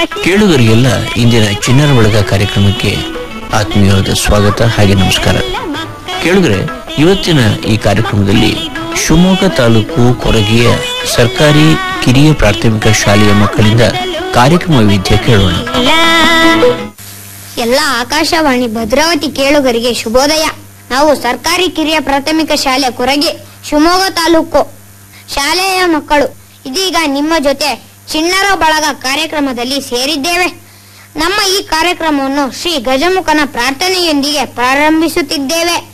ಕೇಳುಗರಿಗೆಲ್ಲ ಇಂದಿನ ಚಿಣ್ಣರ ಬಳಗ ಕಾರ್ಯಕ್ರಮಕ್ಕೆ ಆತ್ಮೀಯವಾದ ಸ್ವಾಗತ ಹಾಗೆ ನಮಸ್ಕಾರ ಕೇಳುಗರೆ ಇವತ್ತಿನ ಈ ಕಾರ್ಯಕ್ರಮದಲ್ಲಿ ಶಿವಮೊಗ್ಗ ತಾಲೂಕು ಕೊರಗಿಯ ಸರ್ಕಾರಿ ಕಿರಿಯ ಪ್ರಾಥಮಿಕ ಶಾಲೆಯ ಮಕ್ಕಳಿಂದ ಕಾರ್ಯಕ್ರಮ ವಿದ್ಯೆ ಕೇಳೋಣ ಎಲ್ಲ ಆಕಾಶವಾಣಿ ಭದ್ರಾವತಿ ಕೇಳುಗರಿಗೆ ಶುಭೋದಯ ನಾವು ಸರ್ಕಾರಿ ಕಿರಿಯ ಪ್ರಾಥಮಿಕ ಶಾಲೆ ಕೊರಗೆ ಶಿವಮೊಗ್ಗ ತಾಲೂಕು ಶಾಲೆಯ ಮಕ್ಕಳು ಇದೀಗ ನಿಮ್ಮ ಜೊತೆ ಚಿಣ್ಣರ ಬಳಗ ಕಾರ್ಯಕ್ರಮದಲ್ಲಿ ಸೇರಿದ್ದೇವೆ ನಮ್ಮ ಈ ಕಾರ್ಯಕ್ರಮವನ್ನು ಶ್ರೀ ಗಜಮುಖನ ಪ್ರಾರ್ಥನೆಯೊಂದಿಗೆ ಪ್ರಾರಂಭಿಸುತ್ತಿದ್ದೇವೆ